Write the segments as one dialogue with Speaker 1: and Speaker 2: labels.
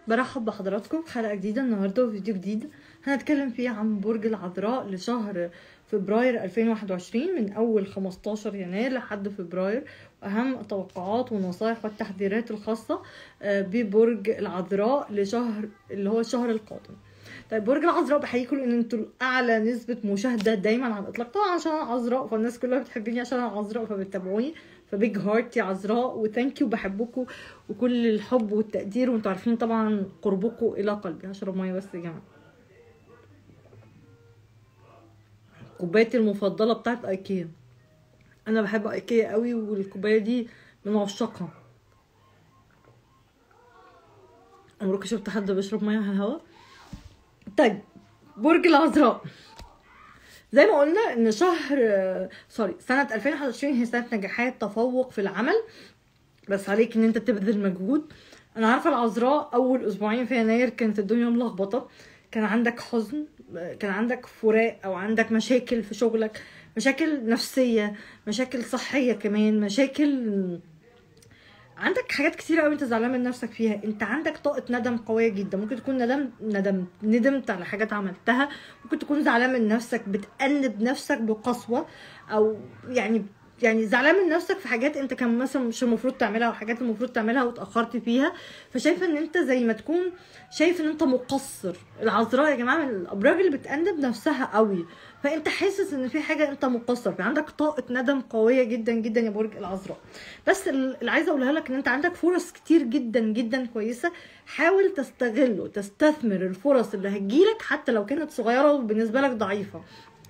Speaker 1: برحب بحضراتكم في حلقة جديدة النهاردة وفيديو جديد هنتكلم فيه عن برج العذراء لشهر فبراير 2021 من أول 15 يناير لحد فبراير وأهم التوقعات والنصائح والتحذيرات الخاصة آه، ببرج العذراء لشهر اللي هو الشهر القادم طيب برج العذراء بحييكم ان انتوا اعلى نسبه مشاهده دايما على الاطلاق طبعا عشان انا عذراء فالناس كلها بتحبني عشان انا عذراء فبتتابعوني فبيج هارت يا عذراء وثانك يو بحبكم وكل الحب والتقدير وانتوا عارفين طبعا قربكم الى قلبي هشرب ميه بس يا جماعه كوبايتي المفضله بتاعت ايكيا انا بحب ايكيا قوي والكوبايه دي من عشاقها عمرك شفت حد بيشرب ميه على الهوا طيب برج العذراء زي ما قلنا ان شهر آه، سوري سنة 2021 هي سنة نجاحات تفوق في العمل بس عليك ان انت تبذل مجهود انا عارفة العذراء اول اسبوعين في يناير كانت الدنيا ملخبطة كان عندك حزن آه، كان عندك فراق او عندك مشاكل في شغلك مشاكل نفسية مشاكل صحية كمان مشاكل عندك حاجات كتير قوي انت زعلان من نفسك فيها انت عندك طاقه ندم قويه جدا ممكن تكون ندم ندم ندمت على حاجات عملتها ممكن تكون زعلان من نفسك بتأنب نفسك بقسوه او يعني يعني زعلان من نفسك في حاجات انت كان مثلا مش المفروض تعملها وحاجات المفروض تعملها واتاخرت فيها فشايفه ان انت زي ما تكون شايف ان انت مقصر العذراء يا جماعه من الابراج اللي بتأنب نفسها قوي فانت حاسس ان في حاجه انت مقصر في عندك طاقه ندم قويه جدا جدا يا برج العذراء بس اللي عايزه اقولها لك ان انت عندك فرص كتير جدا جدا كويسه حاول تستغله تستثمر الفرص اللي هتجيلك حتى لو كانت صغيره وبالنسبه لك ضعيفه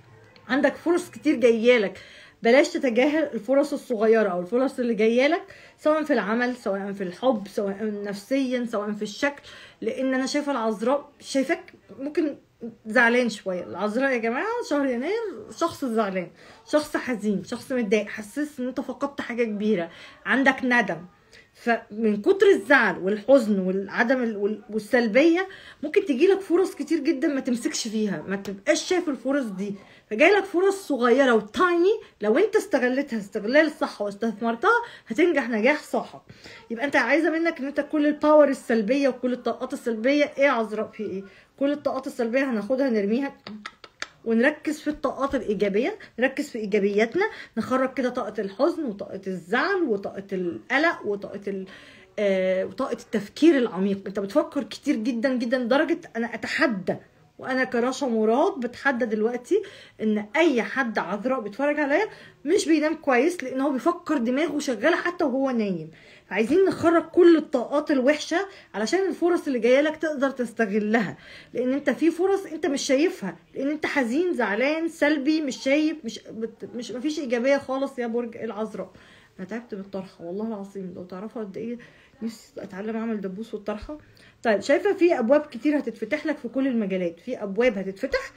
Speaker 1: عندك فرص كتير جايالك بلاش تتجاهل الفرص الصغيرة أو الفرص اللي جاية لك سواء في العمل سواء في الحب سواء نفسيا سواء في الشكل لأن أنا شايفة العذراء شايفاك ممكن زعلان شوية العذراء يا جماعة شهر يناير شخص زعلان شخص حزين شخص متضايق حسس ان انت فقدت حاجة كبيرة عندك ندم فمن كتر الزعل والحزن والعدم ال- وال- والسلبيه ممكن تجيلك فرص كتير جدا ما تمسكش فيها ما تبقاش شايف الفرص دي فجايلك فرص صغيره وتايني لو انت استغلتها استغلال صح واستثمرتها هتنجح نجاح ساحق يبقى انت عايزه منك ان انت كل الباور السلبيه وكل الطاقات السلبيه ايه يا عذراء في ايه كل الطاقات السلبيه هناخدها نرميها ونركز في الطاقات الإيجابية نركز في إيجابياتنا نخرج كده طاقة الحزن وطاقة الزعل وطاقة القلق وطاقة ال آه، وطاقة التفكير العميق انت بتفكر كتير جدا جدا لدرجة انا اتحدى وانا كراشة مراد بتحدى دلوقتي ان اي حد عذراء بيتفرج عليا مش بينام كويس لان هو بيفكر دماغه شغالة حتى وهو نايم عايزين نخرج كل الطاقات الوحشه علشان الفرص اللي جايه لك تقدر تستغلها لان انت في فرص انت مش شايفها لان انت حزين زعلان سلبي مش شايف مش بت- مش مفيش ايجابيه خالص يا برج العذراء انا تعبت من الطرحه والله العظيم لو تعرفوا قد ايه نفسي اتعلم اعمل دبوس والطرحه طيب شايفه في ابواب كتير هتتفتح لك في كل المجالات في ابواب هتتفتح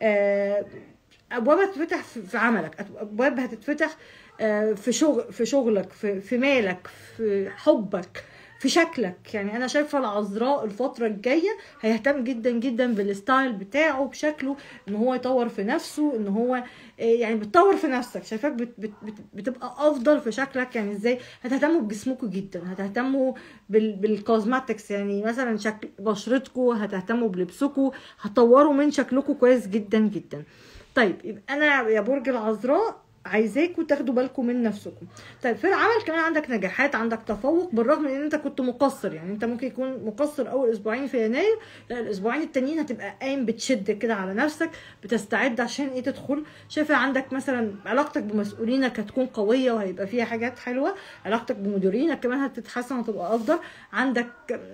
Speaker 1: آه، ابواب هتتفتح في في عملك ابواب هتتفتح آه، في شغل في شغلك في في مالك في حبك في شكلك يعني انا شايفه العذراء الفتره الجايه هيهتم جدا جدا بالستايل بتاعه بشكله ان هو يطور في نفسه ان هو آه، يعني بتطور في نفسك شايفاك بت بت بت بتبقى افضل في شكلك يعني ازاي هتهتموا بجسمكم جدا هتهتموا بال بالكوزماتكس يعني مثلا شكل بشرتكم هتهتموا بلبسكم هتطوروا من شكلكم كويس جدا جدا طيب يبقى انا يا برج العذراء عايزاكم تاخدوا بالكم من نفسكم طيب في العمل كمان عندك نجاحات عندك تفوق بالرغم من ان انت كنت مقصر يعني انت ممكن يكون مقصر اول اسبوعين في يناير لا الاسبوعين التانيين هتبقى قايم بتشد كده على نفسك بتستعد عشان ايه تدخل شايفه عندك مثلا علاقتك بمسؤولينك هتكون قويه وهيبقى فيها حاجات حلوه علاقتك بمديرينك كمان هتتحسن وتبقى افضل عندك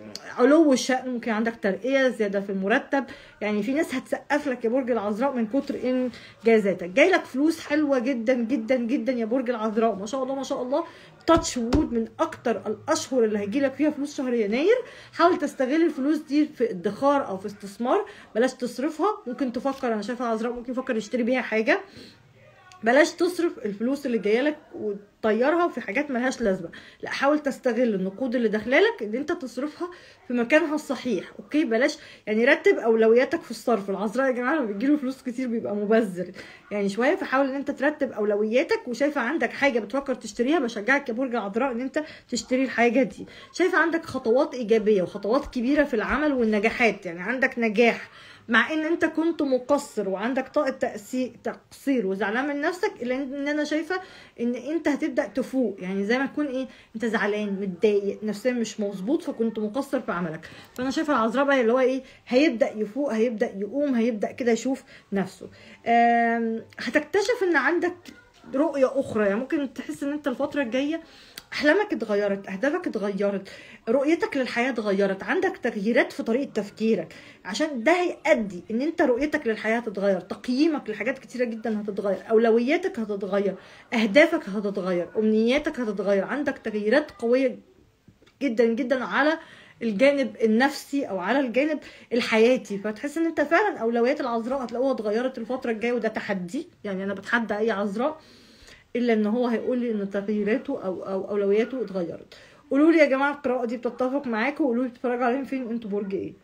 Speaker 1: علو الشأن ممكن عندك ترقيه زياده في المرتب يعني في ناس هتسقف لك يا برج العذراء من كتر انجازاتك جاي لك فلوس حلوه جدا جدا جدا يا برج العذراء ما شاء الله ما شاء الله تاتش وود من اكتر الاشهر اللي هيجي لك فيها فلوس شهر يناير حاول تستغل الفلوس دي في ادخار او في استثمار بلاش تصرفها ممكن تفكر انا شايفه العذراء ممكن يفكر يشتري بيها حاجه بلاش تصرف الفلوس اللي جايه لك وتطيرها في حاجات ملهاش لازمه لا حاول تستغل النقود اللي داخلالك ان انت تصرفها في مكانها الصحيح اوكي بلاش يعني رتب اولوياتك في الصرف العذراء يا جماعه لما بيجيله فلوس كتير بيبقى مبذر يعني شويه فحاول ان انت ترتب اولوياتك وشايفه عندك حاجه بتفكر تشتريها بشجعك يا برج العذراء ان انت تشتري الحاجه دي شايفه عندك خطوات ايجابيه وخطوات كبيره في العمل والنجاحات يعني عندك نجاح مع ان انت كنت مقصر وعندك طاقه تأثير تقصير وزعلان من نفسك الا ان انا شايفه ان انت هتبدا تفوق يعني زي ما تكون ايه انت زعلان متضايق نفسيا مش مظبوط فكنت مقصر في عملك فانا شايفه العذراء بقى اللي هو ايه هيبدا يفوق هيبدا يقوم هيبدا كده يشوف نفسه آم، هتكتشف ان عندك رؤيه اخرى يعني ممكن تحس ان انت الفتره الجايه احلامك اتغيرت اهدافك اتغيرت رؤيتك للحياه اتغيرت عندك تغييرات في طريقه تفكيرك عشان ده هيؤدي ان انت رؤيتك للحياه هتتغير تقييمك لحاجات كتيره جدا هتتغير اولوياتك هتتغير اهدافك هتتغير امنياتك هتتغير عندك تغييرات قويه جدا جدا على الجانب النفسي او على الجانب الحياتي فتحس ان انت فعلا اولويات العذراء هتلاقوها اتغيرت الفتره الجايه وده تحدي يعني انا بتحدى اي عذراء الا ان هو هيقول لي ان تغييراته او او اولوياته اتغيرت قولوا لي يا جماعه القراءه دي بتتفق معاكم وقولوا لي بتتفرجوا عليهم فين انتوا برج ايه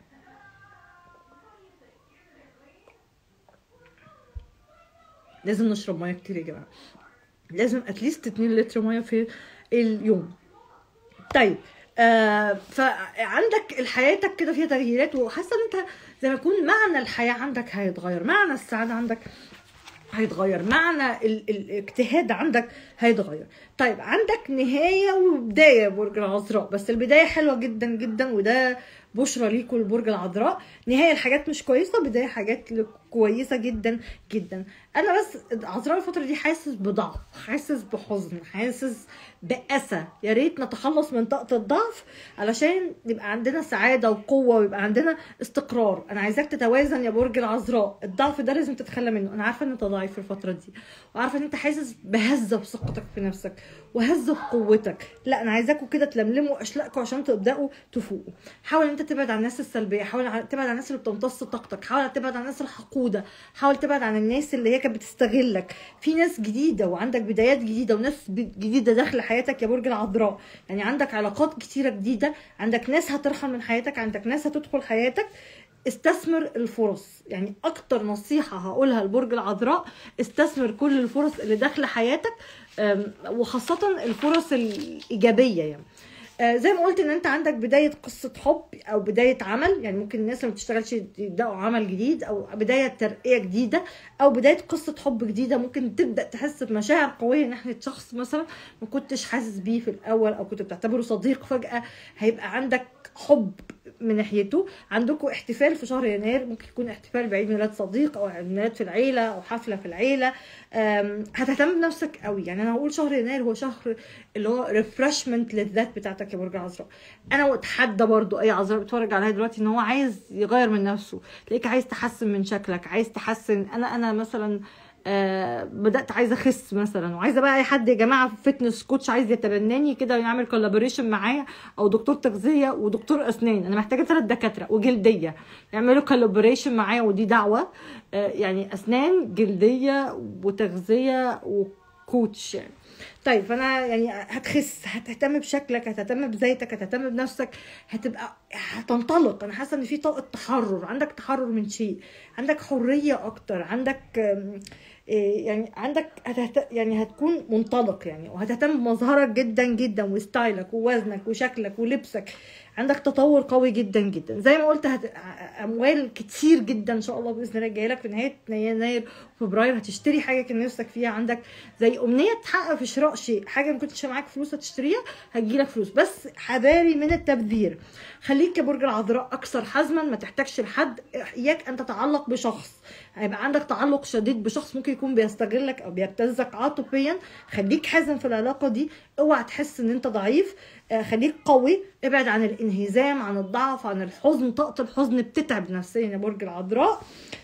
Speaker 1: لازم نشرب ميه كتير يا جماعه لازم اتليست 2 لتر ميه في اليوم طيب آه فعندك حياتك كده فيها تغييرات وحاسه ان انت زي ما يكون معنى الحياه عندك هيتغير معنى السعاده عندك هيتغير معنى ال- الاجتهاد عندك هيتغير طيب عندك نهاية وبداية يا برج العذراء بس البداية حلوة جدا جدا وده بشرى ليكوا البرج العذراء نهاية الحاجات مش كويسة بداية حاجات ل- كويسة جدا جدا انا بس العذراء الفترة دي حاسس بضعف حاسس بحزن حاسس بأسى يا ريت نتخلص من طاقة الضعف علشان يبقى عندنا سعادة وقوة ويبقى عندنا استقرار انا عايزاك تتوازن يا برج العذراء الضعف ده لازم تتخلى منه انا عارفة ان انت ضعيف في الفترة دي وعارفة ان انت حاسس بهزة بثقتك في نفسك وهزة بقوتك لا انا عايزاكوا كده تلملموا اشلاءكم عشان تبداوا تفوقوا حاول ان انت تبعد عن الناس السلبيه حاول ع- تبعد عن الناس اللي بتمتص طاقتك حاول تبعد عن الناس الحقوده حاول تبعد عن الناس اللي هي كانت بتستغلك في ناس جديده وعندك بدايات جديده وناس ب- جديده داخل حياتك يا برج العذراء يعني عندك علاقات كتيره جديده عندك ناس هترحل من حياتك عندك ناس هتدخل حياتك استثمر الفرص يعني اكتر نصيحه هقولها لبرج العذراء استثمر كل الفرص اللي داخله حياتك أم، وخاصه الفرص الايجابيه يعني آه، زي ما قلت ان انت عندك بدايه قصه حب او بدايه عمل يعني ممكن الناس اللي ما بتشتغلش يبداوا عمل جديد او بدايه ترقيه جديده او بدايه قصه حب جديده ممكن تبدا تحس بمشاعر قويه ناحيه شخص مثلا ما كنتش حاسس بيه في الاول او كنت بتعتبره صديق فجاه هيبقى عندك حب من ناحيته عندكم احتفال في شهر يناير ممكن يكون احتفال بعيد ميلاد صديق او عيد ميلاد في العيله او حفله في العيله أم، هتهتم بنفسك قوي يعني انا هقول شهر يناير هو شهر اللي هو ريفرشمنت للذات بتاعتك يا برج العذراء انا اتحدى برضو اي عذراء بتفرج عليا دلوقتي ان هو عايز يغير من نفسه تلاقيك عايز تحسن من شكلك عايز تحسن انا انا مثلا آه بدات عايزه اخس مثلا وعايزه بقى اي حد يا جماعه فتنس كوتش عايز يتبناني كده ويعمل كولابوريشن معايا او دكتور تغذيه ودكتور اسنان انا محتاجه ثلاث دكاتره وجلديه يعملوا كولابوريشن معايا ودي دعوه آه يعني اسنان جلديه وتغذيه وكوتش يعني طيب فانا يعني هتخس هتهتم بشكلك هتهتم بذاتك هتهتم بنفسك هتبقى هتنطلق انا حاسه ان في طاقه تحرر عندك تحرر من شيء عندك حريه اكتر عندك آم، إيه يعني عندك هتهت... يعني هتكون منطلق يعني وهتهتم بمظهرك جدا جدا وستايلك ووزنك وشكلك ولبسك عندك تطور قوي جدا جدا زي ما قلت هت... اموال كتير جدا ان شاء الله باذن الله جايه لك في نهايه يناير وفبراير هتشتري حاجه كان نفسك فيها عندك زي امنيه تحقق في شراء شيء حاجه ما كنتش معاك فلوس هتشتريها هتجيلك فلوس بس حذاري من التبذير خليك يا برج العذراء اكثر حزما ما تحتاجش لحد اياك ان تتعلق بشخص هيبقى عندك تعلق شديد بشخص ممكن يكون بيستغلك او بيبتزك عاطفيا خليك حازم في العلاقه دي اوعى تحس ان انت ضعيف آه، خليك قوي ابعد عن الانهزام عن الضعف عن الحزن طاقه الحزن بتتعب نفسيا يا برج العذراء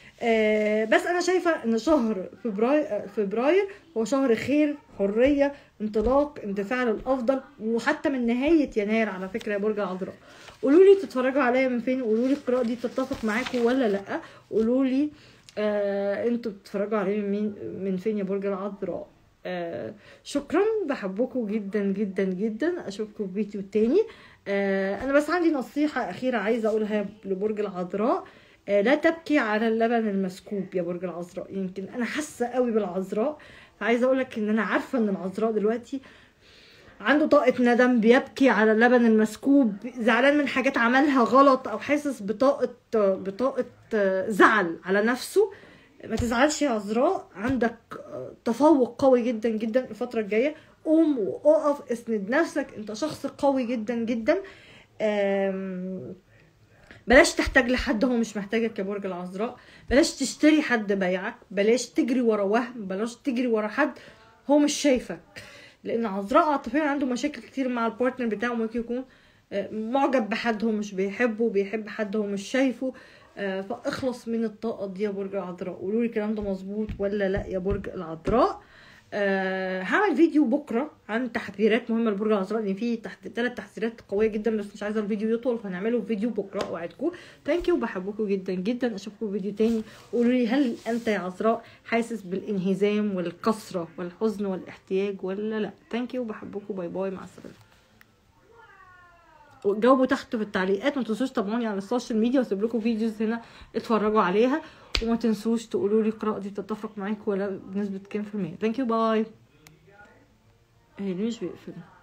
Speaker 1: آه، بس انا شايفه ان شهر فبراير فبراير هو شهر خير حريه انطلاق اندفاع للافضل وحتى من نهايه يناير على فكره يا برج العذراء قولوا لي تتفرجوا عليا من فين قولوا لي القراءه دي تتفق معاكم ولا لا قولوا لي آه انتوا بتتفرجوا عليه من مين من فين يا برج العذراء آه شكرا بحبكم جدا جدا جدا اشوفكم في فيديو تاني آه انا بس عندي نصيحة اخيرة عايزة اقولها لبرج العذراء آه لا تبكي على اللبن المسكوب يا برج العذراء يمكن انا حاسة قوي بالعذراء فعايزة اقولك ان انا عارفة ان العذراء دلوقتي عنده طاقة ندم بيبكي على اللبن المسكوب زعلان من حاجات عملها غلط او حاسس بطاقة بطاقة زعل على نفسه ما تزعلش يا عذراء عندك تفوق قوي جدا جدا الفترة الجاية قوم وقف اسند نفسك انت شخص قوي جدا جدا آم، بلاش تحتاج لحد هو مش محتاجك يا برج العذراء بلاش تشتري حد بايعك بلاش تجري ورا وهم بلاش تجري ورا حد هو مش شايفك لان عذراء عاطفيا عنده مشاكل كتير مع البارتنر بتاعه ممكن يكون آه، معجب بحد هو مش بيحبه بيحب حد هو مش شايفه آه، فاخلص من الطاقه دي يا برج العذراء قولوا لي الكلام ده مظبوط ولا لا يا برج العذراء أه هعمل فيديو بكره عن تحذيرات مهمه لبرج العذراء لان في تحت ثلاث تحذيرات قويه جدا بس مش عايزه الفيديو يطول فهنعمله في فيديو بكره اوعدكم ثانك يو بحبكم جدا جدا اشوفكم في فيديو تاني قولوا لي هل انت يا عذراء حاسس بالانهزام والكسره والحزن والاحتياج ولا لا ثانك يو بحبكم باي باي مع السلامه جاوبوا تحت في التعليقات ما تنسوش تابعوني على السوشيال ميديا واسيب لكم فيديوز هنا اتفرجوا عليها وما تنسوش تقولوا لي القراءة دي بتتفق معاكم ولا بنسبة كام في المية ثانك يو باي هي ليه مش بيقفل